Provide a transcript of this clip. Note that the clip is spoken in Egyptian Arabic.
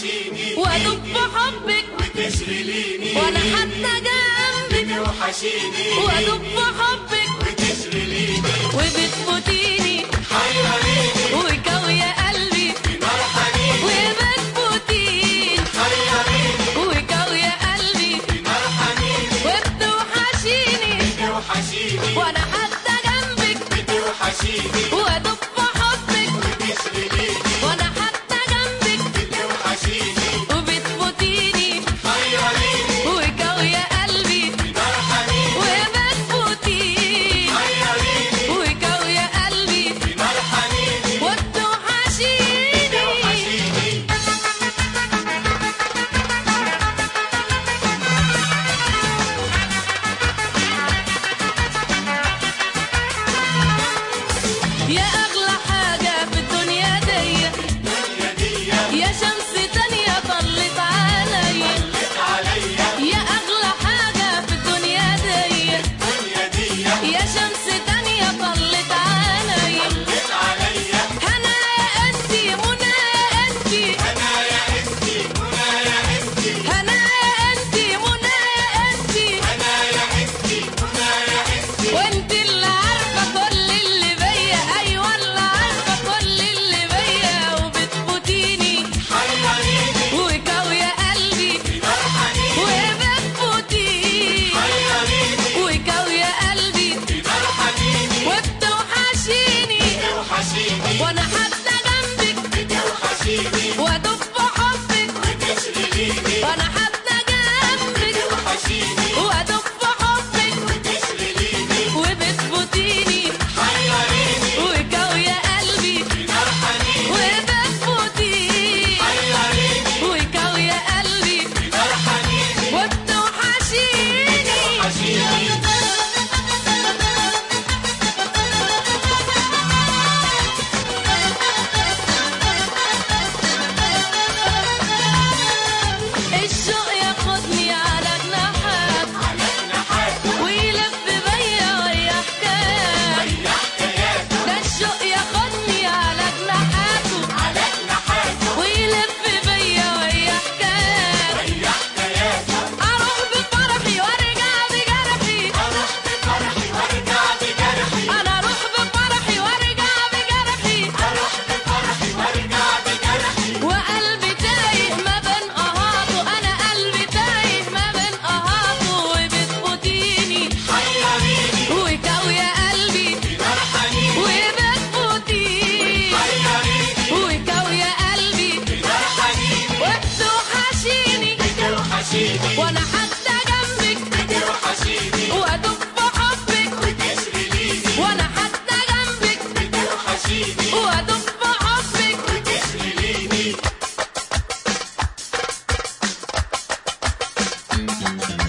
بتوحشيني وادوب في حبك وتشغليني وانا حتى جنبك بتوحشيني وادوب في حبك وتشغليني وبتفوتيني حيريني وكوي قلبي نار حنيني وبتفوتيني حيريني وكوي قلبي نار حنيني وبتوحشيني بتوحشيني وانا حتى جنبك بتوحشيني وادوب في حبك وتشغليني وانا حتى جنبك بتوحشيني وبتفوتيني حيريني وكوي قلبي نار حنيني وبتفوتيني حيريني وكوي قلبي نار حنيني وبتوحشيني بتوحشيني يا أغلى حاجة في الدنيا دي يا دي يا شمس تانية طلت عليا طلت عليا يا أغلى حاجة في الدنيا دي يا دي يا شمس تانية طلت عليا طلت عليا هنا يا أنتي منى يا أنتي انا يا انتي منى يا انتي هنا يا أنتي منى يا أنتي انا يا انتي منى يا انتي وانت اللي عارفة كل اللي بيا أيوة اللي عارفة كل اللي بيا وبتفوتيني حيريني وكوي قلبي نار حنيني وبتفوتيني حيريني وكوي قلبي نار حنيني وبتوحشيني بتوحشيني وانا حتى جنبك بتوحشيني وادوب في حبك وتشغليني وانا حتى جنبك بتوحشيني وادوب في حبك وتشغليني وبتفوتيني حيريني وكوي قلبي نار حنيني وبتفوتيني حيريني وكوي قلبي نار حنيني وبتوحشيني بتوحشيني الشوق ياخدني على جناحات على جناحاته ويلف بيا ويا حكايات يا حكاياته ده الشوق ياخدني على جناحاته على جناحاته ويلف بيا ويا حكايات يا حكاياته اروح بفرحي وارجع بجرحي اروح بفرحي وارجع بجرحي انا اروح بفرحي وارجع بجرحي اروح بفرحي وارجع بجرحي وقلبي تايه ما بين اهاته انا قلبي تايه ما بين اهاته وبتفوتيني حيريني وكوي قلبي نار حنيني وبتفوتيني حيريني وكوي قلبي نار حنيني وبتوحشيني بتوحشيني وانا حتى جنبك بتوحشيني وادوب في حبك وتشغليني وانا حتى جنبك بتوحشيني وادوب في حبك وتشغليني